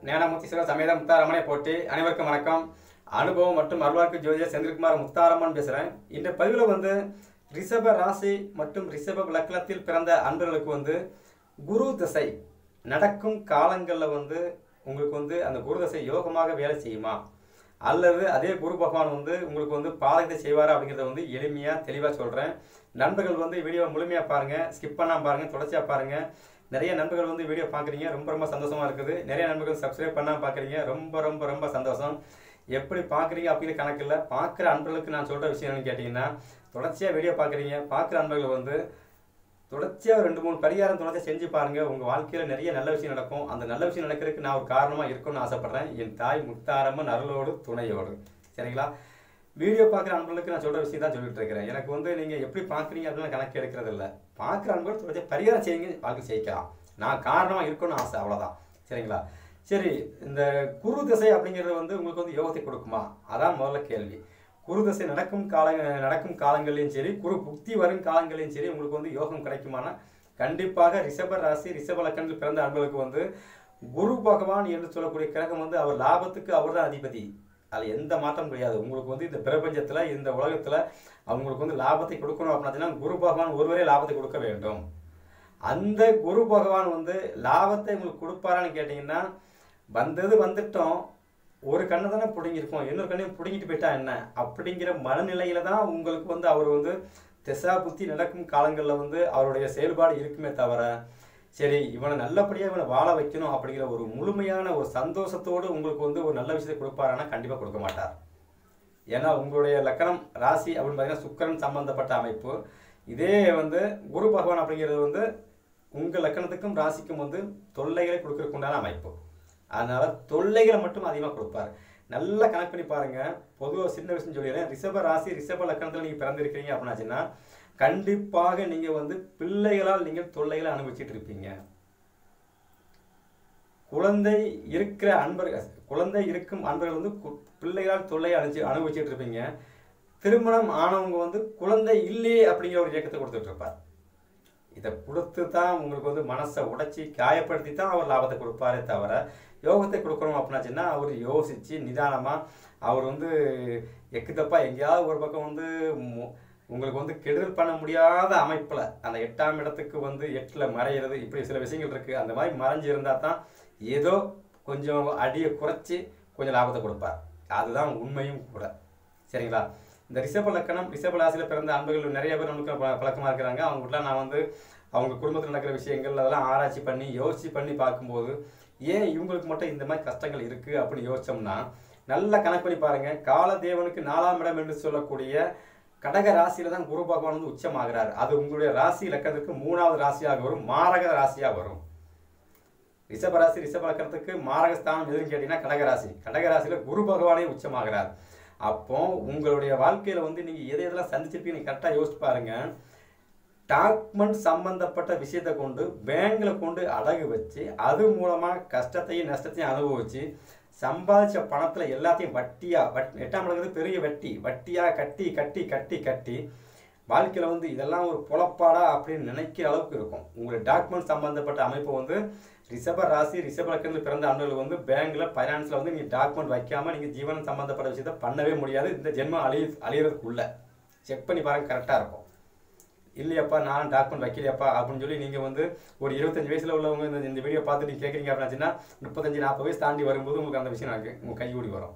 ஞானமூர்த்தி சிவ சமேத முத்தாரம்மனை போட்டி அனைவருக்கும் வணக்கம் அனுபவம் மற்றும் அருள்வாக்கு ஜோதியர் செந்தில்குமார் முத்தாரம்மன் பேசுகிறேன் இந்த பதிவில் வந்து ரிஷப ராசி மற்றும் ரிஷப லக்னத்தில் பிறந்த அன்பர்களுக்கு வந்து குரு தசை நடக்கும் காலங்களில் வந்து உங்களுக்கு வந்து அந்த குரு தசை யோகமாக வேலை செய்யுமா அல்லது அதே குரு பகவான் வந்து உங்களுக்கு வந்து பாதகத்தை செய்வாரா அப்படிங்கிறத வந்து எளிமையாக தெளிவாக சொல்கிறேன் நண்பர்கள் வந்து வீடியோவை முழுமையாக பாருங்கள் ஸ்கிப் பண்ணாமல் பாருங்கள் தொடர்ச்சியாக பாருங்கள் நிறைய நண்பர்கள் வந்து வீடியோ பார்க்குறீங்க ரொம்ப ரொம்ப சந்தோஷமா இருக்குது நிறைய நண்பர்கள் சப்ஸ்கிரைப் பண்ணாமல் பார்க்குறீங்க ரொம்ப ரொம்ப ரொம்ப சந்தோஷம் எப்படி பார்க்குறீங்க அப்படிங்கிற கணக்கு இல்லை பார்க்குற அன்பர்களுக்கு நான் சொல்கிற விஷயம் என்னன்னு கேட்டிங்கன்னா தொடர்ச்சியாக வீடியோ பார்க்குறீங்க பார்க்குற அன்பர்கள் வந்து தொடர்ச்சியாக ரெண்டு மூணு பரிகாரம் தொடர்ச்சியாக செஞ்சு பாருங்க உங்க வாழ்க்கையில நிறைய நல்ல விஷயம் நடக்கும் அந்த நல்ல விஷயம் நடக்கிறதுக்கு நான் ஒரு காரணமா இருக்கணும்னு ஆசைப்படுறேன் என் தாய் முத்தாரம்மன் அருளோடு துணையோடு சரிங்களா வீடியோ பார்க்குற அன்பர்களுக்கு நான் சொல்ற விஷயம் தான் சொல்லிட்டு இருக்கிறேன் எனக்கு வந்து நீங்க எப்படி பார்க்குறீங்க அப்படின்னு கணக்கு எடுக்கிறது இல்லை பார்க்குற அன்பர்கள் தொடர்ச்சியாக பரிகாரம் செய்யுங்க வாழ்க்கை ஜெயிக்கலாம் நான் காரணமா இருக்கணும்னு ஆசை அவ்வளவுதான் சரிங்களா சரி இந்த குரு திசை அப்படிங்கிறது வந்து உங்களுக்கு வந்து யோகத்தை கொடுக்குமா அதான் முதல்ல கேள்வி குரு தசை நடக்கும் கால நடக்கும் காலங்களையும் சரி குரு புக்தி வரும் காலங்களையும் சரி உங்களுக்கு வந்து யோகம் கிடைக்குமானா கண்டிப்பாக ரிஷப ராசி ரிஷப லக்கணத்தில் பிறந்த அன்பர்களுக்கு வந்து குரு பகவான் என்று சொல்லக்கூடிய கிரகம் வந்து அவர் லாபத்துக்கு அவர் தான் அதிபதி அதில் எந்த மாற்றம் கிடையாது உங்களுக்கு வந்து இந்த பிரபஞ்சத்தில் இந்த உலகத்தில் அவங்களுக்கு வந்து லாபத்தை கொடுக்கணும் அப்படின்னா குரு பகவான் ஒருவரே லாபத்தை கொடுக்க வேண்டும் அந்த குரு பகவான் வந்து லாபத்தை உங்களுக்கு கொடுப்பாரான்னு கேட்டிங்கன்னா வந்தது வந்துட்டோம் ஒரு கண்ணை தானே பிடுங்கிருக்கோம் இன்னொரு கண்ணையும் பிடுங்கிட்டு போயிட்டா என்ன அப்படிங்கிற மனநிலையில தான் உங்களுக்கு வந்து அவர் வந்து திசா புத்தி நடக்கும் காலங்களில் வந்து அவருடைய செயல்பாடு இருக்குமே தவிர சரி இவனை நல்லபடியாக இவனை வாழ வைக்கணும் அப்படிங்கிற ஒரு முழுமையான ஒரு சந்தோஷத்தோடு உங்களுக்கு வந்து ஒரு நல்ல விஷயத்தை கொடுப்பாரானா கண்டிப்பாக கொடுக்க மாட்டார் ஏன்னா உங்களுடைய லக்கணம் ராசி அப்படின்னு பார்த்தீங்கன்னா சுக்கரன் சம்பந்தப்பட்ட அமைப்பு இதே வந்து குரு பகவான் அப்படிங்கிறது வந்து உங்கள் லக்கணத்துக்கும் ராசிக்கும் வந்து தொல்லைகளை கொடுக்கறதுக்கு உண்டான அமைப்பு அதனால தொல்லைகளை மட்டும் அதிகமாக கொடுப்பாரு நல்லா கணக்கு பண்ணி பாருங்க பொதுவாக சின்ன விஷயம் சொல்லிடுறேன் ரிஷப ராசி ரிஷப லக்கணத்தில் நீங்கள் பிறந்திருக்கிறீங்க அப்படின்னாச்சுன்னா கண்டிப்பாக நீங்கள் வந்து பிள்ளைகளால் நீங்கள் தொல்லைகளை அனுபவிச்சுட்டு இருப்பீங்க குழந்தை இருக்கிற அன்பர்கள் குழந்தை இருக்கும் அன்பர்கள் வந்து கு- பிள்ளைகளால் தொல்லை அனுப்பிச்சு அனுபவிச்சுட்டு இருப்பீங்க திருமணம் ஆனவங்க வந்து குழந்தை இல்லையே அப்படிங்கிற ஒரு இயக்கத்தை கொடுத்துட்டு இருப்பார் இதை கொடுத்து தான் உங்களுக்கு வந்து மனசை உடைச்சி காயப்படுத்தி தான் அவர் லாபத்தை கொடுப்பாரே தவிர யோகத்தை கொடுக்கணும் அப்படின்னாச்சுன்னா அவர் யோசிச்சு நிதானமா அவர் வந்து எக்கு தப்பா எங்கேயாவது ஒரு பக்கம் வந்து மு- உங்களுக்கு வந்து கெடுதல் பண்ண முடியாத அமைப்புல அந்த எட்டாம் இடத்துக்கு வந்து எட்டுல மறையிறது இப்படி சில விஷயங்கள் இருக்கு அந்த மாதிரி மறைஞ்சு இருந்தா தான் ஏதோ கொஞ்சம் அடியை குறைச்சி கொஞ்சம் லாபத்தை கொடுப்பார் அதுதான் உண்மையும் கூட சரிங்களா இந்த ரிஷப லக்கணம் ரிஷப ராசியில பிறந்த அன்பர்கள் நிறைய பேர் நமக்கு ப- பழக்கமா இருக்கிறாங்க அவங்க வீட்டில் நான் வந்து அவங்க குடும்பத்தில் நடக்கிற விஷயங்கள் அதெல்லாம் ஆராய்ச்சி பண்ணி யோசிச்சு பண்ணி பார்க்கும்போது ஏன் இவங்களுக்கு மட்டும் இந்த மாதிரி கஷ்டங்கள் இருக்கு அப்படின்னு யோசிச்சோம்னா நல்லா கணக்கு பண்ணி பாருங்க காலதேவனுக்கு நாலாம் இடம் என்று சொல்லக்கூடிய கடக ராசியில தான் குரு பகவான் வந்து உச்சமாகிறார் அது உங்களுடைய ராசி இலக்கணத்துக்கு மூணாவது ராசியாக வரும் மாரக ராசியா வரும் ரிஷபராசி ரிஷப லக்கணத்துக்கு மாரகஸ்தானம் எதுன்னு கேட்டீங்கன்னா கடகராசி கடகராசியில குரு பகவானே உச்சமாகிறார் அப்போ உங்களுடைய வாழ்க்கையில வந்து நீங்க எதை எதெல்லாம் சந்திச்சிருப்பீங்க கரெக்டாக யோசிச்சு பாருங்க டாக்குமெண்ட் சம்பந்தப்பட்ட விஷயத்தை கொண்டு பேங்க்ல கொண்டு அடகு வச்சு அது மூலமா கஷ்டத்தையும் நஷ்டத்தையும் அனுபவிச்சு சம்பாதிச்ச பணத்துல எல்லாத்தையும் வட்டியா வட் எட்டாம் இடங்கிறது பெரிய வட்டி வட்டியா கட்டி கட்டி கட்டி கட்டி வாழ்க்கையில வந்து இதெல்லாம் ஒரு புலப்பாடா அப்படின்னு நினைக்கிற அளவுக்கு இருக்கும் உங்களுடைய டாக்குமெண்ட் சம்பந்தப்பட்ட அமைப்பு வந்து ரிஷப ராசி ரிஷப லக்கணத்தில் பிறந்த அண்ணர்கள் வந்து பேங்க்ல ஃபைனான்ஸ்ல வந்து நீங்க டாக்குமெண்ட் வைக்காம நீங்க ஜீவனம் சம்பந்தப்பட்ட விஷயத்த பண்ணவே முடியாது இந்த ஜென்மம் அழிய அழியறதுக்குள்ள செக் பண்ணி பாருங்க கரெக்டா இருக்கும் இல்லையாப்பா நான் டாக்குமெண்ட் வைக்கலையாப்பா அப்படின்னு சொல்லி நீங்கள் வந்து ஒரு இருபத்தஞ்சு வயசில் உள்ளவங்க இந்த இந்த வீடியோ பார்த்து நீங்கள் கேட்குறீங்க அப்படின்னாச்சுன்னா முப்பத்தஞ்சு நாற்பது வயசு தாண்டி வரும்போது உங்களுக்கு அந்த விஷயம் எனக்கு உங்கள் கைகூடி வரும்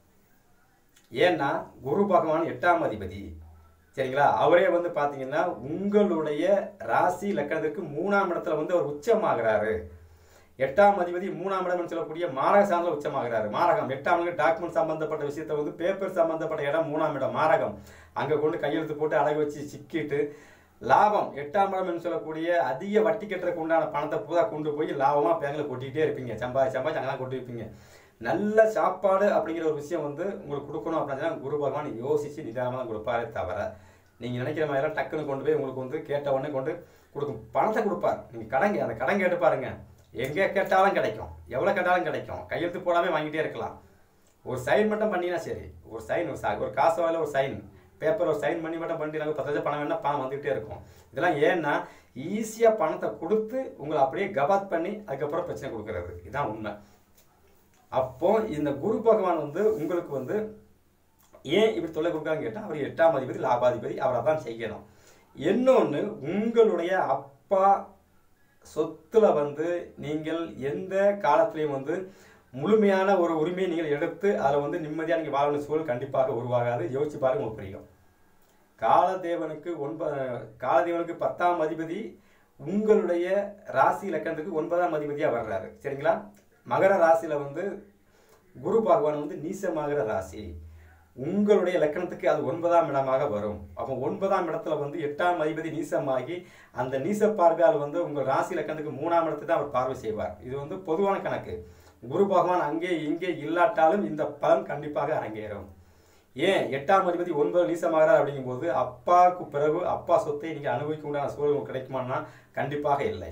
ஏன்னா குரு பகவான் எட்டாம் அதிபதி சரிங்களா அவரே வந்து பார்த்தீங்கன்னா உங்களுடைய ராசி லக்கணத்திற்கு மூணாம் இடத்துல வந்து அவர் உச்சமாகிறாரு எட்டாம் அதிபதி மூணாம் இடம்னு சொல்லக்கூடிய மாரக சார்ந்த உச்சமாகிறாரு மாரகம் எட்டாம் இடம் டாக்குமெண்ட் சம்பந்தப்பட்ட விஷயத்தை வந்து பேப்பர் சம்பந்தப்பட்ட இடம் மூணாம் இடம் மாரகம் அங்க கொண்டு கையெழுத்து போட்டு அடகு வச்சு சிக்கிட்டு லாபம் எட்டாம் இடம் என்று சொல்லக்கூடிய அதிக வட்டி கட்டுறதுக்கு உண்டான பணத்தை பூரா கொண்டு போய் லாபமா பேங்க்ல கொட்டிக்கிட்டே இருப்பீங்க சம்பாதி சம்பாதிச்சு அங்கெல்லாம் கொட்டி வைப்பீங்க நல்ல சாப்பாடு அப்படிங்கிற ஒரு விஷயம் வந்து உங்களுக்கு கொடுக்கணும் அப்படின்னா குரு பகவான் யோசிச்சு நிதானமாக தான் கொடுப்பாரே தவிர நீங்க நினைக்கிற மாதிரிலாம் டக்குன்னு கொண்டு போய் உங்களுக்கு வந்து கேட்ட உடனே கொண்டு கொடுக்கும் பணத்தை கொடுப்பார் நீங்க கடன் கே- அந்த கடன் கேட்டு பாருங்க எங்க கேட்டாலும் கிடைக்கும் எவ்வளவு கேட்டாலும் கிடைக்கும் கையெழுத்து போடாம வாங்கிட்டே இருக்கலாம் ஒரு சைன் மட்டும் பண்ணினா சரி ஒரு சைன் ஒரு சா- ஒரு காசு வாயில ஒரு சைன் பேப்பர் ஒரு சைன் பண்ணி மட்டும் பண்ணிட்டு நாங்கள் பத்து லட்சம் பணம் வேணா பணம் வந்துகிட்டே இருக்கும் இதெல்லாம் ஏன்னா ஈஸியாக பணத்தை கொடுத்து உங்களை அப்படியே கபாத் பண்ணி அதுக்கப்புறம் பிரச்சனை கொடுக்கறது இதுதான் உண்மை அப்போ இந்த குரு பகவான் வந்து உங்களுக்கு வந்து ஏன் இப்படி தொல்லை கொடுக்கான்னு கேட்டால் அவர் எட்டாம் அதிபதி லாபாதிபதி அவரை தான் செய்யணும் இன்னொன்று உங்களுடைய அப்பா சொத்துல வந்து நீங்கள் எந்த காலத்திலையும் வந்து முழுமையான ஒரு உரிமையை நீங்கள் எடுத்து அதில் வந்து நிம்மதியாக நீங்கள் வாழணும் சூழல் கண்டிப்பாக உருவாகாது யோசிச்சு பாருங்க உங்களுக்கு புரியும் காலதேவனுக்கு ஒன்ப காலதேவனுக்கு பத்தாம் அதிபதி உங்களுடைய ராசி இலக்கணத்துக்கு ஒன்பதாம் அதிபதியாக வர்றாரு சரிங்களா மகர ராசியில் வந்து குரு பகவான் வந்து நீசமாகிற ராசி உங்களுடைய லக்கணத்துக்கு அது ஒன்பதாம் இடமாக வரும் அப்போ ஒன்பதாம் இடத்துல வந்து எட்டாம் அதிபதி நீசமாகி அந்த நீச பார்வையால் வந்து உங்கள் ராசி லக்கணத்துக்கு மூணாம் இடத்துக்கு தான் அவர் பார்வை செய்வார் இது வந்து பொதுவான கணக்கு குரு பகவான் அங்கே இங்கே இல்லாட்டாலும் இந்த பலன் கண்டிப்பாக அரங்கேறும் ஏன் எட்டாம் அதிபதி ஒன்பது நீசமாகிறார் அப்படிங்கும்போது அப்பாவுக்கு பிறகு அப்பா சொத்தை நீங்கள் அனுபவிக்க உண்டான சூழல் உங்களுக்கு கிடைக்குமான்னா கண்டிப்பாக இல்லை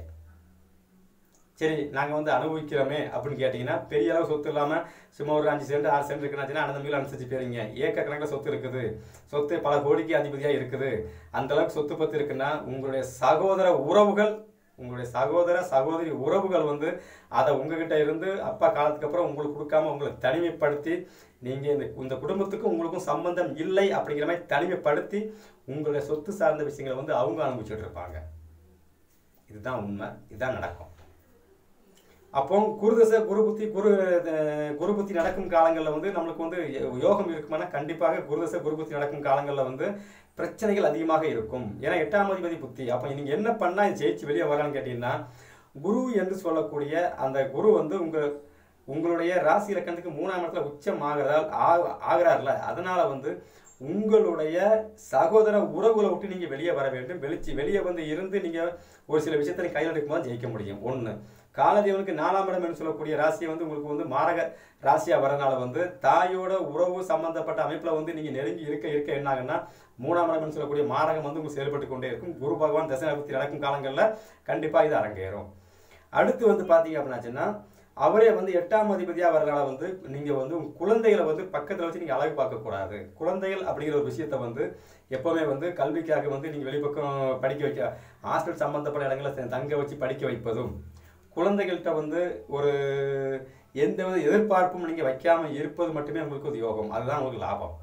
சரி நாங்கள் வந்து அனுபவிக்கிறோமே அப்படின்னு கேட்டிங்கன்னா பெரிய அளவு சொத்து இல்லாமல் சும்மா ஒரு அஞ்சு சென்ட் ஆறு சென்ட் இருக்குன்னாச்சுன்னா அந்த மீள் அனுசரிச்சு போயிருங்க ஏக்க கணக்கில் சொத்து இருக்குது சொத்து பல கோடிக்கு அதிபதியாக இருக்குது அந்த அளவுக்கு சொத்து பத்து இருக்குன்னா உங்களுடைய சகோதர உறவுகள் உங்களுடைய சகோதர சகோதரி உறவுகள் வந்து அதை உங்ககிட்ட இருந்து அப்பா காலத்துக்கு அப்புறம் உங்களுக்கு கொடுக்காம உங்களை தனிமைப்படுத்தி நீங்கள் இந்த இந்த குடும்பத்துக்கும் உங்களுக்கும் சம்பந்தம் இல்லை அப்படிங்கிற மாதிரி தனிமைப்படுத்தி உங்களுடைய சொத்து சார்ந்த விஷயங்களை வந்து அவங்க அனுபவிச்சுட்டு இருப்பாங்க இதுதான் உண்மை இதுதான் நடக்கும் அப்போ குருதசை குரு புத்தி குரு அஹ், குரு புத்தி நடக்கும் காலங்களில் வந்து நம்மளுக்கு வந்து யோகம் இருக்குமானா கண்டிப்பாக குருதசை குரு புத்தி நடக்கும் காலங்களில் வந்து பிரச்சனைகள் அதிகமாக இருக்கும் ஏன்னா எட்டாம் அதிபதி புத்தி அப்போ நீங்கள் என்ன பண்ணால் ஜெயிச்சு வெளியே வரலான்னு கேட்டிங்கன்னா குரு என்று சொல்லக்கூடிய அந்த குரு வந்து உங்கள் உங்களுடைய ராசி இலக்கணத்துக்கு மூணாம் இடத்துல உச்சம் ஆகிறதால் ஆ- ஆகிறார்ல அதனால வந்து உங்களுடைய சகோதர உறவுகளை விட்டு நீங்கள் வெளியே வர வேண்டும் வெளிச்சு வெளியே வந்து இருந்து நீங்கள் ஒரு சில விஷயத்தை நீங்க கையில் எடுக்கும்போது ஜெயிக்க முடியும் ஒன்று காலதேவனுக்கு நாலாம் இடம் என்று சொல்லக்கூடிய ராசியை வந்து உங்களுக்கு வந்து மாரக ராசியா வரனால வந்து தாயோட உறவு சம்பந்தப்பட்ட அமைப்புல வந்து நீங்க நெருங்கி இருக்க இருக்க என்ன ஆகுன்னா மூணாம் இடம் என்று சொல்லக்கூடிய மாரகம் வந்து உங்களுக்கு செயல்பட்டு கொண்டே இருக்கும் குரு பகவான் தசனாபத்தி நடக்கும் காலங்களில் கண்டிப்பா இது அரங்கேறும் அடுத்து வந்து பாத்தீங்க அப்படின்னாச்சுன்னா அவரே வந்து எட்டாம் அதிபதியா வரனால வந்து நீங்க வந்து உங்க குழந்தைகளை வந்து பக்கத்துல வச்சு நீங்க அழகு பார்க்க கூடாது குழந்தைகள் அப்படிங்கிற ஒரு விஷயத்த வந்து எப்பவுமே வந்து கல்விக்காக வந்து நீங்க வெளிப்பக்கம் படிக்க வைக்க ஹாஸ்டல் சம்பந்தப்பட்ட இடங்களை தங்க வச்சு படிக்க வைப்பதும் குழந்தைகள்கிட்ட வந்து ஒரு எந்தவித எதிர்பார்ப்பும் நீங்க வைக்காம இருப்பது மட்டுமே உங்களுக்கு ஒரு யோகம் அதுதான் உங்களுக்கு லாபம்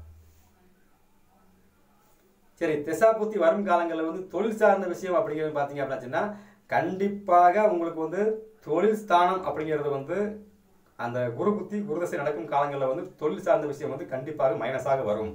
சரி திசாபுத்தி வரும் காலங்களில் வந்து தொழில் சார்ந்த விஷயம் அப்படிங்கிறது பார்த்தீங்க அப்படின்னா கண்டிப்பாக உங்களுக்கு வந்து தொழில் ஸ்தானம் அப்படிங்கிறது வந்து அந்த குரு புத்தி குருதசை நடக்கும் காலங்களில் வந்து தொழில் சார்ந்த விஷயம் வந்து கண்டிப்பாக மைனஸாக வரும்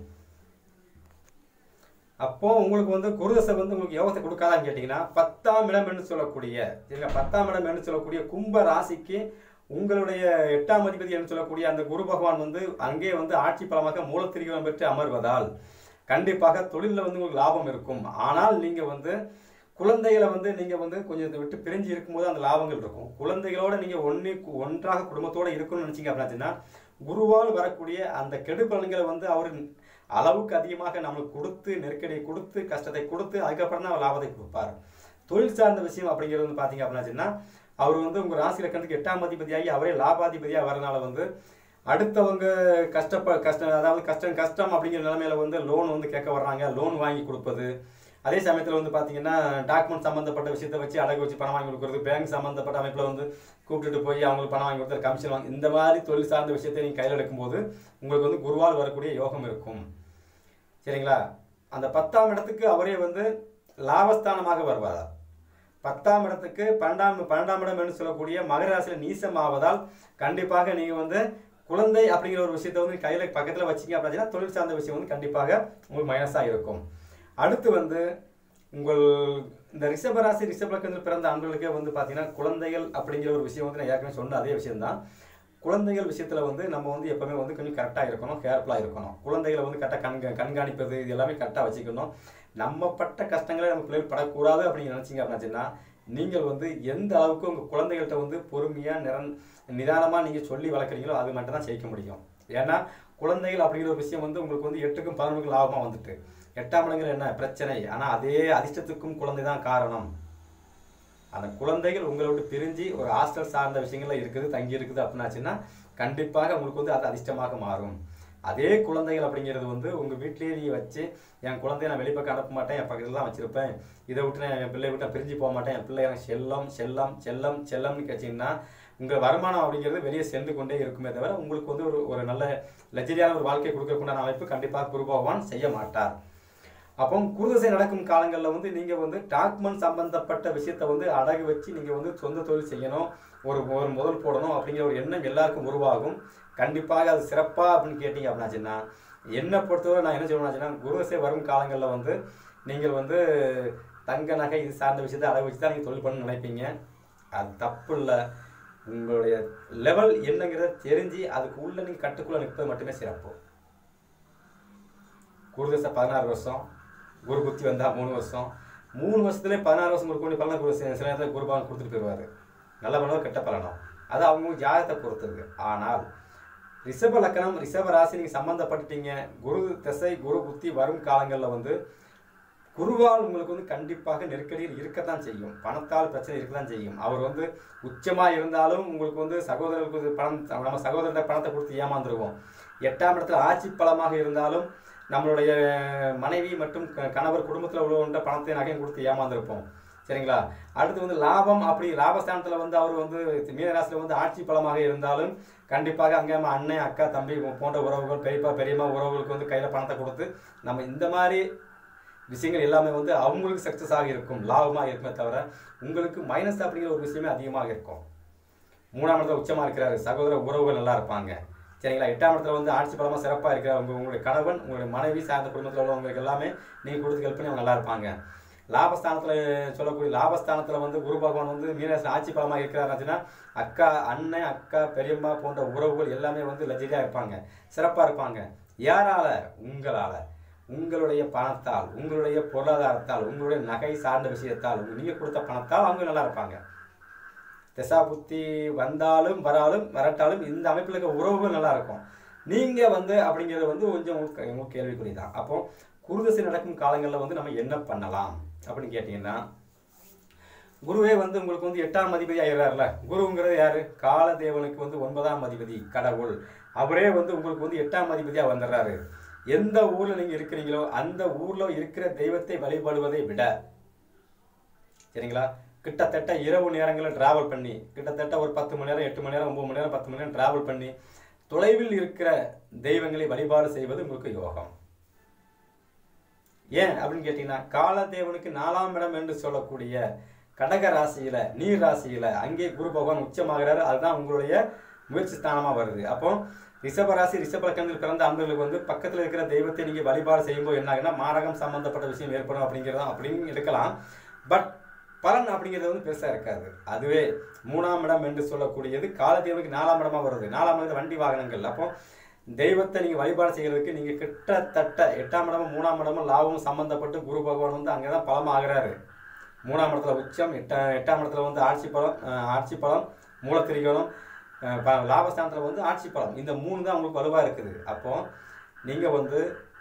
அப்போ உங்களுக்கு வந்து குருதசை வந்து உங்களுக்கு யோகத்தை கொடுக்காதான்னு கேட்டிங்கன்னா பத்தாம் இடம் என்று சொல்லக்கூடிய சரிங்களா பத்தாம் இடம் என்று சொல்லக்கூடிய கும்ப ராசிக்கு உங்களுடைய எட்டாம் அதிபதி என்று சொல்லக்கூடிய அந்த குரு பகவான் வந்து அங்கே வந்து ஆட்சி பலமாக மூலத்திரிகம் பெற்று அமர்வதால் கண்டிப்பாக தொழிலில் வந்து உங்களுக்கு லாபம் இருக்கும் ஆனால் நீங்க வந்து குழந்தைகளை வந்து நீங்க வந்து கொஞ்சம் இதை விட்டு பிரிஞ்சு இருக்கும்போது அந்த லாபங்கள் இருக்கும் குழந்தைகளோட நீங்க ஒண்ணு ஒன்றாக குடும்பத்தோட இருக்கணும்னு நினைச்சீங்க அப்படின்னா குருவால் வரக்கூடிய அந்த கெடுபலன்களை வந்து அவர் அளவுக்கு அதிகமாக நம்மளுக்கு கொடுத்து நெருக்கடியை கொடுத்து கஷ்டத்தை கொடுத்து அதுக்கப்புறம் தான் லாபத்தை கொடுப்பார் தொழில் சார்ந்த விஷயம் அப்படிங்கிறது வந்து பார்த்தீங்க அப்படின்னா அவர் வந்து உங்கள் ராசி லக்கணத்துக்கு எட்டாம் அதிபதியாகி அவரே லாபாதிபதியாக வரனால வந்து அடுத்தவங்க கஷ்டப்ப கஷ்டம் அதாவது கஷ்டம் கஷ்டம் அப்படிங்கிற நிலைமையில வந்து லோன் வந்து கேட்க வர்றாங்க லோன் வாங்கி கொடுப்பது அதே சமயத்தில் வந்து பார்த்தீங்கன்னா டாக்குமெண்ட் சம்மந்தப்பட்ட விஷயத்தை வச்சு அடகு வச்சு பணம் வாங்கி கொடுக்குறது பேங்க் சம்மந்தப்பட்ட அமைப்பில் வந்து கூப்பிட்டுட்டு போய் அவங்களுக்கு பணம் வாங்கி கொடுத்து கமிஷன் வாங்கி இந்த மாதிரி தொழில் சார்ந்த விஷயத்தை நீங்கள் கையில் எடுக்கும்போது உங்களுக்கு வந்து குருவால் வரக்கூடிய யோகம் இருக்கும் சரிங்களா அந்த பத்தாம் இடத்துக்கு அவரே வந்து லாபஸ்தானமாக வருவார் பத்தாம் இடத்துக்கு பன்னெண்டாம் பன்னெண்டாம் இடம் என்று சொல்லக்கூடிய மகர ராசியில் நீசம் ஆவதால் கண்டிப்பாக நீங்கள் வந்து குழந்தை அப்படிங்கிற ஒரு விஷயத்தை வந்து கையில் பக்கத்தில் வச்சிங்க அப்படின்னா தொழில் சார்ந்த விஷயம் வந்து கண்டிப்பாக உங்களுக்கு மைனஸாக இருக்கும் அடுத்து வந்து உங்கள் இந்த ரிஷபராசி ரிஷபலக்கத்தில் பிறந்த ஆண்களுக்கே வந்து பார்த்தீங்கன்னா குழந்தைகள் அப்படிங்கிற ஒரு விஷயம் வந்து நான் ஏற்கனவே சொன்ன அதே விஷயம்தான் குழந்தைகள் விஷயத்தில் வந்து நம்ம வந்து எப்பவுமே வந்து கொஞ்சம் கரெக்டாக இருக்கணும் கேர்ஃபுல்லாக இருக்கணும் குழந்தைகளை வந்து கரெக்டாக கண்க கண்காணிப்பது இது எல்லாமே கரெக்டாக வச்சுக்கணும் நம்ம பட்ட கஷ்டங்களை நம்ம பிள்ளைகள் படக்கூடாது அப்படின்னு நினச்சிங்க அப்படின்னா நீங்கள் வந்து எந்த அளவுக்கு உங்கள் குழந்தைகள்கிட்ட வந்து பொறுமையாக நிரன் நிதானமாக நீங்கள் சொல்லி வளர்க்குறீங்களோ அது மட்டும் தான் ஜெயிக்க முடியும் ஏன்னா குழந்தைகள் அப்படிங்கிற ஒரு விஷயம் வந்து உங்களுக்கு வந்து எட்டுக்கும் பதினொன்றுக்கும் லாபமாக வந்துட்டு எட்டாம் இடங்கள் என்ன பிரச்சனை ஆனால் அதே அதிர்ஷ்டத்துக்கும் குழந்தை தான் காரணம் அந்த குழந்தைகள் உங்களை விட்டு பிரிஞ்சு ஒரு ஹாஸ்டல் சார்ந்த விஷயங்கள்ல இருக்குது தங்கி இருக்குது அப்படின்னாச்சுன்னா கண்டிப்பாக உங்களுக்கு வந்து அது அதிர்ஷ்டமாக மாறும் அதே குழந்தைகள் அப்படிங்கிறது வந்து உங்கள் வீட்டிலேயே நீ வச்சு என் குழந்தைய நான் வெளிப்பக்கம் அனுப்ப மாட்டேன் என் பக்கத்தில் தான் வச்சிருப்பேன் இதை விட்டு நான் என் பிள்ளைய விட்டு நான் பிரிஞ்சு போக மாட்டேன் என் பிள்ளை எனக்கு செல்லம் செல்லம் செல்லம் செல்லம்னு கேச்சிங்கன்னா உங்கள் வருமானம் அப்படிங்கிறது வெளியே சென்று கொண்டே இருக்குமே தவிர உங்களுக்கு வந்து ஒரு ஒரு நல்ல லஜரியான ஒரு வாழ்க்கை கொடுக்கறதுக்குண்டான அமைப்பு கண்டிப்பாக குரு பகவான் செய்ய மாட்டார் அப்போ குருதசை நடக்கும் காலங்களில் வந்து நீங்கள் வந்து டாக்குமெண்ட் சம்பந்தப்பட்ட விஷயத்தை வந்து அடகு வச்சு நீங்கள் வந்து சொந்த தொழில் செய்யணும் ஒரு ஒரு முதல் போடணும் அப்படிங்கிற ஒரு எண்ணம் எல்லாருக்கும் உருவாகும் கண்டிப்பாக அது சிறப்பாக அப்படின்னு கேட்டீங்க அப்படின்னாச்சுன்னா என்னை பொறுத்தவரை நான் என்ன சொல்லுவேன்னாச்சுன்னா குருதசை வரும் காலங்களில் வந்து நீங்கள் வந்து தங்க நகை இது சார்ந்த விஷயத்தை அடகு வச்சு தான் நீங்கள் தொழில் பண்ண நினைப்பீங்க அது தப்பு இல்லை உங்களுடைய லெவல் என்னங்கிறத தெரிஞ்சு அதுக்கு உள்ள நீங்கள் கட்டுக்குள்ளே நிற்பது மட்டுமே சிறப்பு குருதசை பதினாறு வருஷம் குரு புத்தி வந்தா மூணு வருஷம் மூணு வருஷத்துலேயே பதினாறு வருஷம் கொடுக்க வேண்டிய பலனை குரு சில நேரத்தில் குரு பலன் கொடுத்துட்டு போயிடுவார் நல்ல பலனோ கெட்ட பலனோ அது அவங்க ஜாதகத்தை பொறுத்தது ஆனால் ரிஷப லக்கணம் ரிஷப ராசி நீங்கள் சம்மந்தப்பட்டுட்டீங்க குரு திசை குரு புத்தி வரும் காலங்களில் வந்து குருவால் உங்களுக்கு வந்து கண்டிப்பாக நெருக்கடியில் இருக்கத்தான் செய்யும் பணத்தால் பிரச்சனை இருக்கத்தான் செய்யும் அவர் வந்து உச்சமாக இருந்தாலும் உங்களுக்கு வந்து சகோதரருக்கு பணம் நம்ம சகோதரர் பணத்தை கொடுத்து ஏமாந்துருவோம் எட்டாம் இடத்துல ஆட்சி பலமாக இருந்தாலும் நம்மளுடைய மனைவி மற்றும் க- கணவர் குடும்பத்தில் உள்ளவன்ற பணத்தை நகையும் கொடுத்து ஏமாந்துருப்போம் சரிங்களா அடுத்து வந்து லாபம் அப்படி லாபஸ்தானத்தில் வந்து அவர் வந்து மீனராசியில் வந்து ஆட்சி பலமாக இருந்தாலும் கண்டிப்பாக அங்கே நம்ம அண்ணன் அக்கா தம்பி போன்ற உறவுகள் பெரியப்பா பெரியம்மா உறவுகளுக்கு வந்து கையில் பணத்தை கொடுத்து நம்ம இந்த மாதிரி விஷயங்கள் எல்லாமே வந்து அவங்களுக்கு சக்ஸஸ் ஆகி இருக்கும் லாபமாக இருக்குமே தவிர உங்களுக்கு மைனஸ் அப்படிங்கிற ஒரு விஷயமே அதிகமாக இருக்கும் மூணாம் இடத்துல உச்சமாக இருக்கிறாரு சகோதர உறவுகள் நல்லா இருப்பாங்க சரிங்களா எட்டாம் இடத்துல வந்து ஆட்சி பலமாக சிறப்பாக இருக்கிற உங்க உங்களுடைய கணவன் உங்களுடைய மனைவி சார்ந்த குடும்பத்தில் உள்ளவங்களுக்கு எல்லாமே நீங்கள் கொடுத்து ஹெல்ப் பண்ணி அவங்க நல்லா இருப்பாங்க லாபஸ்தானத்தில் சொல்லக்கூடிய லாபஸ்தானத்தில் வந்து குரு பகவான் வந்து மீனராசி ஆட்சி பலமாக இருக்கிறாருச்சுன்னா அக்கா அண்ணன் அக்கா பெரியம்மா போன்ற உறவுகள் எல்லாமே வந்து லஜரியாக இருப்பாங்க சிறப்பாக இருப்பாங்க யாரால உங்களால் உங்களுடைய பணத்தால் உங்களுடைய பொருளாதாரத்தால் உங்களுடைய நகை சார்ந்த விஷயத்தால் நீங்கள் கொடுத்த பணத்தால் அவங்க நல்லா இருப்பாங்க திசா புத்தி வந்தாலும் வராலும் வரட்டாலும் இந்த அமைப்பில் இருக்க உறவுகள் நல்லா இருக்கும் நீங்கள் வந்து அப்படிங்கிறது வந்து கொஞ்சம் உங்களுக்கு உங்களுக்கு கேள்விக்குறி தான் அப்போ குருதசை நடக்கும் காலங்களில் வந்து நம்ம என்ன பண்ணலாம் அப்படின்னு கேட்டிங்கன்னா குருவே வந்து உங்களுக்கு வந்து எட்டாம் அதிபதி ஆயிடுறாருல குருங்கிறது யாரு காலதேவனுக்கு வந்து ஒன்பதாம் அதிபதி கடவுள் அவரே வந்து உங்களுக்கு வந்து எட்டாம் அதிபதியாக வந்துடுறாரு எந்த ஊர்ல நீங்க இருக்கிறீங்களோ அந்த ஊர்ல இருக்கிற தெய்வத்தை வழிபடுவதை விட சரிங்களா கிட்டத்தட்ட இரவு நேரங்களில் டிராவல் பண்ணி கிட்டத்தட்ட ஒரு பத்து மணி நேரம் எட்டு மணி நேரம் ஒன்பது மணி நேரம் பத்து மணி நேரம் டிராவல் பண்ணி தொலைவில் இருக்கிற தெய்வங்களை வழிபாடு செய்வது உங்களுக்கு யோகம் ஏன் அப்படின்னு கேட்டீங்கன்னா காலதேவனுக்கு நாலாம் இடம் என்று சொல்லக்கூடிய கடக ராசியில நீர் ராசியில அங்கே குரு பகவான் உச்சமாகிறாரு அதுதான் உங்களுடைய முயற்சி ஸ்தானமா வருது அப்போ ரிஷப ராசி ரிஷப லக்கணத்தில் பிறந்த அன்பர்களுக்கு வந்து பக்கத்தில் இருக்கிற தெய்வத்தை நீங்க வழிபாடு செய்யும்போது என்ன ஆகுன்னா மாரகம் சம்பந்தப்பட்ட விஷயம் ஏற்படும் அப்படிங்கிறதும் அப்படின்னு இருக்கலாம் பட் பலன் அப்படிங்கிறது வந்து பெருசா இருக்காது அதுவே மூணாம் இடம் என்று சொல்லக்கூடியது காலதேவனுக்கு நாலாம் இடமா வருது நாலாம் இடத்துல வண்டி வாகனங்கள் அப்போ தெய்வத்தை நீங்க வழிபாடு செய்யறதுக்கு நீங்க கிட்டத்தட்ட எட்டாம் இடமும் மூணாம் இடமும் லாபமும் சம்பந்தப்பட்டு குரு பகவான் வந்து அங்கதான் பலம் ஆகுறாரு மூணாம் இடத்துல உச்சம் எட்டா எட்டாம் இடத்துல வந்து ஆட்சி பலம் அஹ், ஆட்சி பலம் மூலத்திரிகோணம் அஹ், ப- லாபஸ்தானத்துல வந்து ஆட்சி பலம் இந்த மூணு தான் உங்களுக்கு வலுவா இருக்குது அப்போ நீங்க வந்து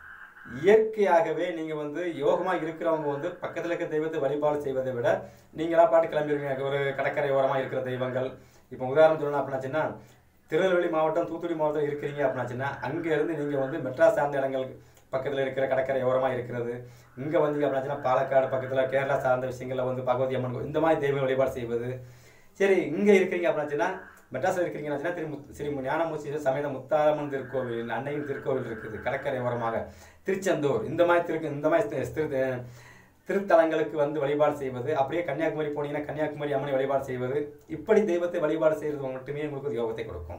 இயற்கையாகவே நீங்க வந்து யோகமா இருக்கிறவங்க வந்து பக்கத்துல இருக்க தெய்வத்தை வழிபாடு செய்வதை விட நீங்களா பாட்டு கிளம்பிடுவீங்க ஒரு கடற்கரை ஓரமா இருக்கிற தெய்வங்கள் இப்போ உதாரணம் சொல்லணும் அப்படின்னாச்சுன்னா திருநெல்வேலி மாவட்டம் தூத்துக்குடி மாவட்டம் இருக்கிறீங்க அப்படின்னாச்சுன்னா அங்க இருந்து நீங்க வந்து மெட்ராஸ் சார்ந்த இடங்கள் பக்கத்துல இருக்கிற கடற்கரை ஓரமா இருக்கிறது இங்க வந்தீங்க அப்படின்னாச்சுன்னா பாலக்காடு பக்கத்துல கேரளா சார்ந்த விஷயங்கள்ல வந்து பகவதி அம்மன் கோயில், இந்த மாதிரி தெய்வ வழிபாடு செய்வது சரி இங்க இருக்கிறீங்க அப்படின்னாச்சுன்னா மெட்ராஸ்ல இருக்கிறீங்கன்னா திரு முத்- ஸ்ரீ ஞானமூர்த்தி சமேத முத்தாரம்மன் திருக்கோவில் அன்னையின் திருக்கோவில் இருக்குது கடற்கரை ஓரமாக திருச்செந்தூர் இந்த மாதிரி திருக்கு இந்த மாதிரி தி- திரு- திருத்தலங்களுக்கு வந்து வழிபாடு செய்வது அப்படியே கன்னியாகுமரி போனீங்கன்னா கன்னியாகுமரி அம்மனை வழிபாடு செய்வது இப்படி தெய்வத்தை வழிபாடு செய்வது மட்டுமே உங்களுக்கு ஒரு யோகத்தை கொடுக்கும்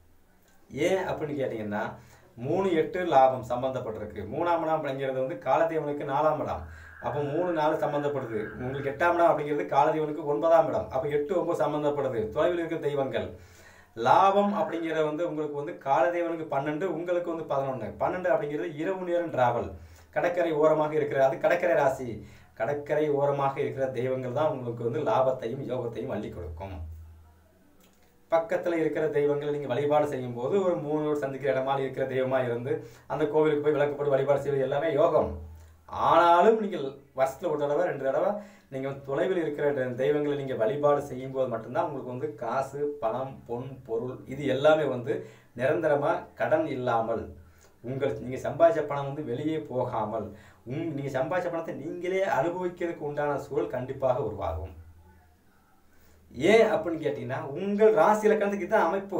ஏன் அப்படின்னு கேட்டீங்கன்னா மூணு எட்டு லாபம் சம்பந்தப்பட்டிருக்கு மூணாம் இடம் அப்படிங்கிறது வந்து காலதேவனுக்கு நாலாம் இடம் அப்போ மூணு நாலு சம்பந்தப்படுது உங்களுக்கு எட்டாம் இடம் அப்படிங்கிறது காலதேவனுக்கு ஒன்பதாம் இடம் அப்போ எட்டு ஒன்பது சம்பந்தப்படுது தொலைவில் இருக்கிற தெய்வங்கள் லாபம் அப்படிங்கிறது வந்து உங்களுக்கு வந்து காலதேவனுக்கு பன்னெண்டு உங்களுக்கு வந்து பதினொன்று பன்னெண்டு அப்படிங்கிறது இரவு நேரம் டிராவல் கடற்கரை ஓரமாக இருக்கிற அது கடற்கரை ராசி கடற்கரை ஓரமாக இருக்கிற தெய்வங்கள் தான் உங்களுக்கு வந்து லாபத்தையும் யோகத்தையும் அள்ளி கொடுக்கும் பக்கத்துல இருக்கிற தெய்வங்களை நீங்க வழிபாடு செய்யும் போது ஒரு மூணு சந்திக்கிற இடமா இருக்கிற தெய்வமா இருந்து அந்த கோவிலுக்கு போய் விளக்கு போட்டு வழிபாடு செய்வது எல்லாமே யோகம் ஆனாலும் நீங்கள் வருஷத்துல ஒரு தடவை ரெண்டு தடவை நீங்க வந்து தொலைவில் இருக்கிற தெ- தெய்வங்களை நீங்க வழிபாடு செய்யும் போது மட்டும்தான் உங்களுக்கு வந்து காசு பணம் பொன் பொருள் இது எல்லாமே வந்து நிரந்தரமா கடன் இல்லாமல் உங்கள் நீங்க சம்பாதிச்ச பணம் வந்து வெளியே போகாமல் உங் நீங்க சம்பாதிச்ச பணத்தை நீங்களே அனுபவிக்கிறதுக்கு உண்டான சூழல் கண்டிப்பாக உருவாகும் ஏன் அப்படின்னு கேட்டீங்கன்னா உங்கள் ராசி இலக்கணத்துக்கு இதுதான் அமைப்பு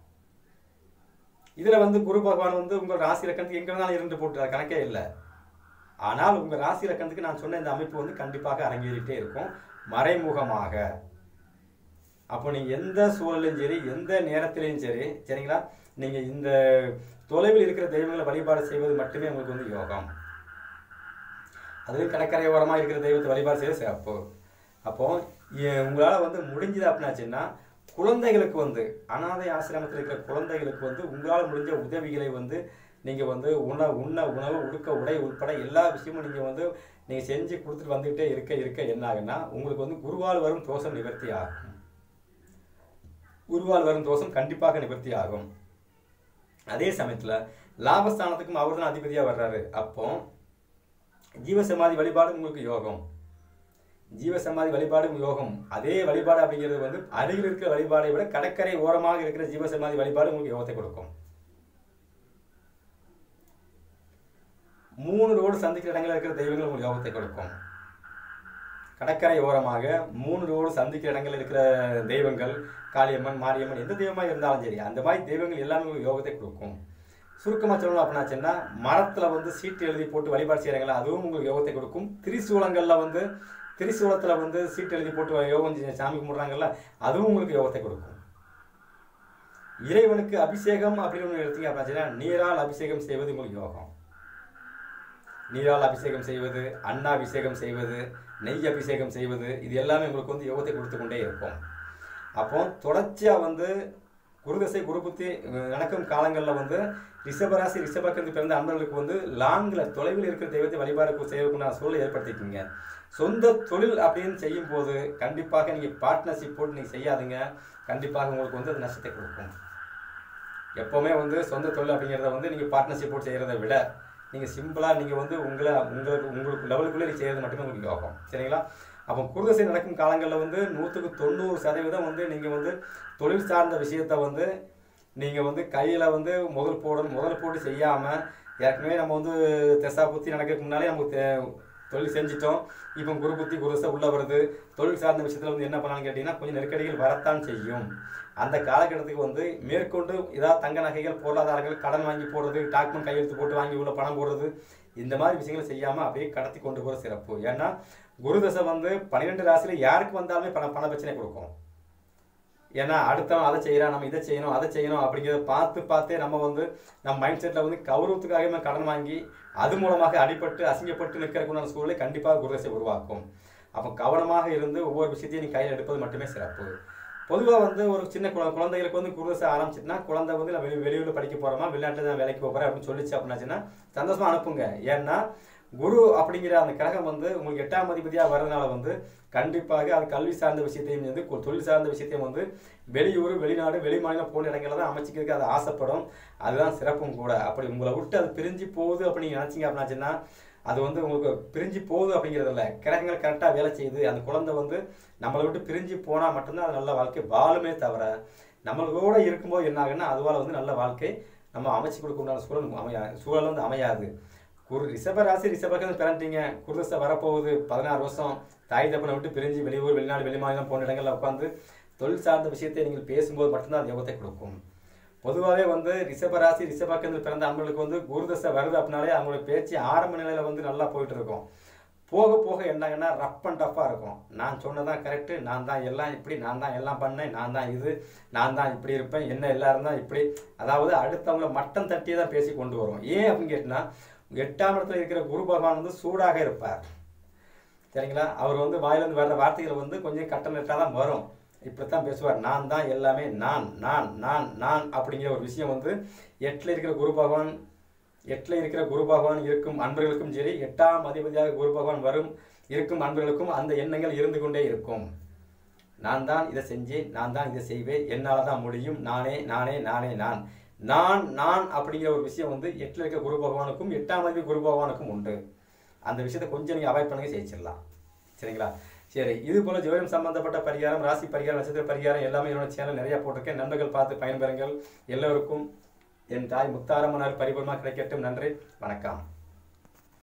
இதுல வந்து குரு பகவான் வந்து உங்கள் ராசி இலக்கணத்துக்கு எங்க வேணாலும் இருந்து போட்டு கணக்கே இல்லை ஆனால் உங்க ராசி இலக்கணத்துக்கு நான் சொன்ன இந்த அமைப்பு வந்து கண்டிப்பாக அரங்கேறிட்டே இருக்கும் மறைமுகமாக அப்போ நீங்க எந்த சூழலையும் சரி எந்த நேரத்திலையும் சரி சரிங்களா நீங்க இந்த தொலைவில் இருக்கிற தெய்வங்களை வழிபாடு செய்வது மட்டுமே உங்களுக்கு வந்து யோகம் அதுவும் கடற்கரை ஓரமா இருக்கிற தெய்வத்தை வழிபாடு செய்வது சிறப்பு அப்போ எ- உங்களால வந்து முடிஞ்சது அப்படின்னாச்சுன்னா குழந்தைகளுக்கு வந்து அனாதை ஆசிரமத்தில் இருக்கிற குழந்தைகளுக்கு வந்து உங்களால் முடிஞ்ச உதவிகளை வந்து நீங்க வந்து உண உண்ண உணவு உடுக்க உடை உட்பட எல்லா விஷயமும் நீங்க வந்து நீங்க செஞ்சு கொடுத்துட்டு வந்துகிட்டே இருக்க இருக்க என்ன ஆகுன்னா உங்களுக்கு வந்து குருவால் வரும் தோஷம் நிவர்த்தி ஆகும் குருவால் வரும் தோஷம் கண்டிப்பாக நிவர்த்தி ஆகும் அதே சமயத்துல லாபஸ்தானத்துக்கும் அவர் தான் அதிபதியா வர்றாரு அப்போ ஜீவசமாதி வழிபாடு உங்களுக்கு யோகம் ஜீவசமாதி வழிபாடு யோகம் அதே வழிபாடு அப்படிங்கிறது வந்து அருகில் இருக்கிற வழிபாடை விட கடற்கரை ஓரமாக இருக்கிற ஜீவசமாதி வழிபாடு உங்களுக்கு யோகத்தை கொடுக்கும் மூணு ரோடு சந்திக்கிற இடங்களில் இருக்கிற தெய்வங்கள் உங்களுக்கு யோகத்தை கொடுக்கும் கடற்கரை ஓரமாக மூணு ரோடு சந்திக்கிற இடங்களில் இருக்கிற தெய்வங்கள் காளியம்மன் மாரியம்மன் எந்த தெய்வமாக இருந்தாலும் சரி அந்த மாதிரி தெய்வங்கள் எல்லாமே உங்களுக்கு யோகத்தை கொடுக்கும் சுருக்கமாக சொல்லணும் அப்படின்னாச்சுன்னா மரத்தில் வந்து சீட்டு எழுதி போட்டு வழிபாடு செய்கிறாங்களா அதுவும் உங்களுக்கு யோகத்தை கொடுக்கும் திரிசூலங்களில் வந்து திரிசூலத்தில் வந்து சீட்டு எழுதி போட்டு யோகம் செஞ்சு சாமி கும்பிட்றாங்கல்ல அதுவும் உங்களுக்கு யோகத்தை கொடுக்கும் இறைவனுக்கு அபிஷேகம் அப்படின்னு ஒன்று எடுத்தீங்க அப்படின்னா நீரால் அபிஷேகம் செய்வது உங்களுக்கு யோகம் நீரால் அபிஷேகம் செய்வது அன்னாபிஷேகம் செய்வது நெய் அபிஷேகம் செய்வது இது எல்லாமே உங்களுக்கு வந்து யோகத்தை கொடுத்து கொண்டே இருக்கும் அப்போ தொடர்ச்சியாக வந்து குருதசை குருபுத்தி அஹ், நடக்கும் காலங்களில் வந்து ரிஷபராசி ரிஷபக்கத்து பிறந்த அன்பர்களுக்கு வந்து லாங்கில் தொலைவில் இருக்கிற தெய்வத்தை வழிபாடு செய்வதற்குண்டான சூழலை ஏற்படுத்திக்கிங்க சொந்த தொழில் அப்படின்னு செய்யும் போது கண்டிப்பாக நீங்கள் பார்ட்னர்ஷிப் போட்டு நீங்கள் செய்யாதுங்க கண்டிப்பாக உங்களுக்கு வந்து அது நஷ்டத்தை கொடுக்கும் எப்போவுமே வந்து சொந்த தொழில் அப்படிங்கிறத வந்து நீங்கள் பார்ட்னர்ஷிப் போட்டு செய்கிறத விட நீங்கள் சிம்பிளாக நீங்கள் வந்து உங்களை உங்களுக்கு உங்களுக்கு லெவலுக்குள்ளே நீங்கள் செய்கிறது மட்டுமே உங்களுக்கு யோகம் சரிங்களா அப்போ குருதசை நடக்கும் காலங்களில் வந்து நூற்றுக்கு தொண்ணூறு சதவீதம் வந்து நீங்கள் வந்து தொழில் சார்ந்த விஷயத்த வந்து நீங்கள் வந்து கையில் வந்து முதல் போடணும் முதல் போட்டு செய்யாமல் ஏற்கனவே நம்ம வந்து தெசா புத்தி நடக்கிறதுக்கு முன்னாலே நமக்கு தே- தொழில் செஞ்சிட்டோம் இப்போ குரு புத்தி குருசை உள்ள வருது தொழில் சார்ந்த விஷயத்தில் வந்து என்ன பண்ணலாம்னு கேட்டிங்கன்னா கொஞ்சம் நெருக்கடிகள் வரத்தான் செய்யும் அந்த காலகட்டத்துக்கு வந்து மேற்கொண்டு ஏதாவது தங்க நகைகள் பொருளாதாரங்கள் கடன் வாங்கி போடுறது டாக்குமெண்ட் கையெழுத்து போட்டு வாங்கி உள்ள பணம் போடுறது இந்த மாதிரி விஷயங்களை செய்யாமல் அப்படியே கடத்தி கொண்டு போகிற சிறப்பு ஏன்னா குரு தசை வந்து பன்னிரெண்டு ராசியில யாருக்கு வந்தாலுமே பண பண பிரச்சனை கொடுக்கும் ஏன்னா அடுத்தவன் அதை செய்யறான் நம்ம இதை செய்யணும் அதை செய்யணும் அப்படிங்கிறத பார்த்து பார்த்தே நம்ம வந்து நம்ம மைண்ட் செட்டில் வந்து கௌரவத்துக்காகவே கடன் வாங்கி அது மூலமாக அடிபட்டு அசிங்கப்பட்டு நிற்கிறதுக்குண்டான சூழலை கண்டிப்பாக குருதசை உருவாக்கும் அப்போ கவனமாக இருந்து ஒவ்வொரு விஷயத்தையும் நீ கையில் எடுப்பது மட்டுமே சிறப்பு பொதுவாக வந்து ஒரு சின்ன குழ- குழந்தைகளுக்கு வந்து குருதசை ஆரம்பிச்சிட்டுனா குழந்தை வந்து நான் வெளி வெளியூரில் படிக்க போகிறோமா வெளிநாட்டில் நான் வேலைக்கு போகிறேன் அப்படின்னு சொல்லிச்சு அப்படின்னாச்சுன்னா சந்தோஷமா அனுப்புங்க ஏன்னா குரு அப்படிங்கிற அந்த கிரகம் வந்து உங்களுக்கு எட்டாம் அதிபதியாக வர்றதுனால வந்து கண்டிப்பாக அது கல்வி சார்ந்த விஷயத்தையும் வந்து கு- தொழில் சார்ந்த விஷயத்தையும் வந்து வெளியூர் வெளிநாடு வெளிமாநிலம் போன இடங்களில் தான் அமைச்சிக்கிறதுக்கு அது ஆசைப்படும் அதுதான் சிறப்பும் கூட அப்படி உங்களை விட்டு அது பிரிஞ்சு போகுது அப்படின்னு நினச்சிங்க அப்படின்னாச்சுன்னா அது வந்து உங்களுக்கு பிரிஞ்சு போகுது அப்படிங்கிறது இல்லை கிரகங்கள் கரெக்டாக வேலை செய்யுது அந்த குழந்தை வந்து நம்மளை விட்டு பிரிஞ்சு போனால் மட்டும்தான் அது நல்ல வாழ்க்கை வாழுமே தவிர நம்மளோட இருக்கும்போது என்ன ஆகுன்னா அதுவால் வந்து நல்ல வாழ்க்கை நம்ம அமைச்சு கொடுக்க உண்டான சூழல் அமையா சூழல் வந்து அமையாது குரு ரிஷப ராசி ரிஷபக்கம் பிறந்தீங்க குருதசை வரப்போகுது பதினாறு வருஷம் தாய் தப்பனை விட்டு பிரிஞ்சு வெளியூர் வெளிநாடு வெளிமாநிலம் போன்ற இடங்களில் உட்காந்து தொழில் சார்ந்த விஷயத்தை நீங்கள் பேசும்போது மட்டும்தான் அது யோகத்தை கொடுக்கும் பொதுவாகவே வந்து ரிஷபராசி ரிஷபக்கத்தில் பிறந்த அன்பர்களுக்கு வந்து குருதசை வருது அப்படின்னாலே அவங்களோட பேச்சு ஆரம்ப நிலையில வந்து நல்லா போயிட்டு இருக்கும் போக போக என்னங்கன்னா ரஃப் அண்ட் டஃப்பாக இருக்கும் நான் சொன்னதான் கரெக்டு நான் தான் எல்லாம் இப்படி நான் தான் எல்லாம் பண்ணேன் நான் தான் இது நான் தான் இப்படி இருப்பேன் என்ன எல்லாரும் தான் இப்படி அதாவது அடுத்தவங்கள மட்டம் தட்டியே தான் பேசி கொண்டு வரும் ஏன் அப்படின்னு கேட்டினா எட்டாம் இடத்துல இருக்கிற குரு பகவான் வந்து சூடாக இருப்பார் சரிங்களா அவர் வந்து வாயிலிருந்து வர்ற வார்த்தைகள் வந்து கொஞ்சம் கட்டமிட்டாக தான் வரும் இப்படித்தான் பேசுவார் நான் தான் எல்லாமே நான் நான் நான் நான் அப்படிங்கிற ஒரு விஷயம் வந்து எட்டில் இருக்கிற குரு பகவான் எட்டில் இருக்கிற குரு பகவான் இருக்கும் அன்பர்களுக்கும் சரி எட்டாம் அதிபதியாக குரு பகவான் வரும் இருக்கும் அன்பர்களுக்கும் அந்த எண்ணங்கள் இருந்து கொண்டே இருக்கும் நான் தான் இதை செஞ்சேன் நான் தான் இதை செய்வேன் என்னால் தான் முடியும் நானே நானே நானே நான் நான் நான் அப்படிங்கிற ஒரு விஷயம் வந்து எட்டில் இருக்க குரு பகவானுக்கும் எட்டாம் அதிபதி குரு பகவானுக்கும் உண்டு அந்த விஷயத்தை கொஞ்சம் நீங்கள் அவாய்ட் பண்ணுங்க ஜெயிச்சிடலாம் சரிங்களா சரி இது போல ஜோதிடம் சம்பந்தப்பட்ட பரிகாரம் ராசி பரிகாரம் நட்சத்திர பரிகாரம் எல்லாமே என்னோட சேனல் நிறைய போட்டிருக்கேன் நண்பர்கள் பார்த்து பயன்பெறுங்கள் எல்லோருக்கும் என் தாய் முத்தாரம்மனார் பரிபூர்ணமாக கிடைக்கட்டும் நன்றி வணக்கம்